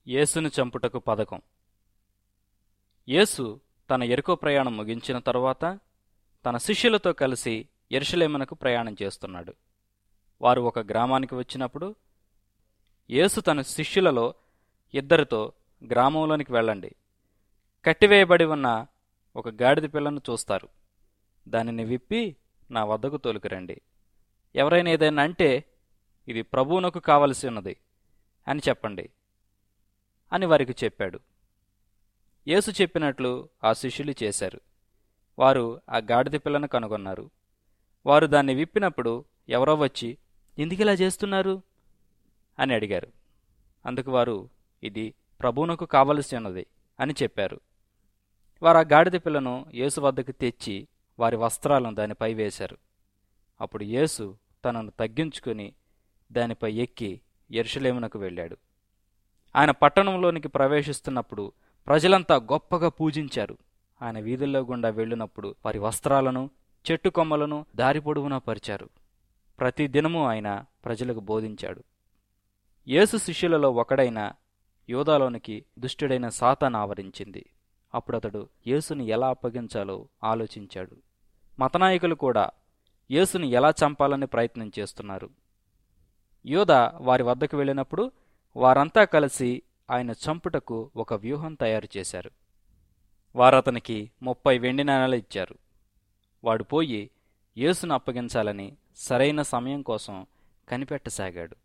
యేసును చంపుటకు పథకం యేసు తన ఎరుకో ప్రయాణం ముగించిన తరువాత తన శిష్యులతో కలిసి ఎరుషలేమునకు ప్రయాణం చేస్తున్నాడు వారు ఒక గ్రామానికి వచ్చినప్పుడు యేసు తన శిష్యులలో ఇద్దరితో గ్రామంలోనికి వెళ్ళండి కట్టివేయబడి ఉన్న ఒక గాడిద పిల్లను చూస్తారు దానిని విప్పి నా వద్దకు తోలుకురండి ఎవరైనా ఏదైనా అంటే ఇది ప్రభువునకు కావలసి ఉన్నది అని చెప్పండి అని వారికి చెప్పాడు యేసు చెప్పినట్లు ఆ శిష్యులు చేశారు వారు ఆ గాడిద పిల్లను కనుగొన్నారు వారు దాన్ని విప్పినప్పుడు ఎవరో వచ్చి ఎందుకిలా చేస్తున్నారు అని అడిగారు అందుకు వారు ఇది ప్రభువునకు కావలసి ఉన్నది అని చెప్పారు వారు ఆ గాడిద పిల్లను యేసు వద్దకు తెచ్చి వారి వస్త్రాలను దానిపై వేశారు అప్పుడు యేసు తనను తగ్గించుకుని దానిపై ఎక్కి ఎరుషలేమునకు వెళ్ళాడు ఆయన పట్టణంలోనికి ప్రవేశిస్తున్నప్పుడు ప్రజలంతా గొప్పగా పూజించారు ఆయన వీధుల్లో గుండా వెళ్ళినప్పుడు వారి వస్త్రాలను చెట్టు కొమ్మలను దారి పొడవునా పరిచారు ప్రతి దినము ఆయన ప్రజలకు బోధించాడు యేసు శిష్యులలో ఒకడైన యోధాలోనికి దుష్టుడైన సాతాన్ ఆవరించింది అప్పుడతడు యేసుని ఎలా అప్పగించాలో ఆలోచించాడు మతనాయకులు కూడా యేసుని ఎలా చంపాలని ప్రయత్నం చేస్తున్నారు యోధ వారి వద్దకు వెళ్ళినప్పుడు వారంతా కలిసి ఆయన చంపుటకు ఒక వ్యూహం తయారు చేశారు వారతనికి ముప్పై వెండి నాణాలు ఇచ్చారు వాడు పోయి యేసును అప్పగించాలని సరైన సమయం కోసం కనిపెట్టసాగాడు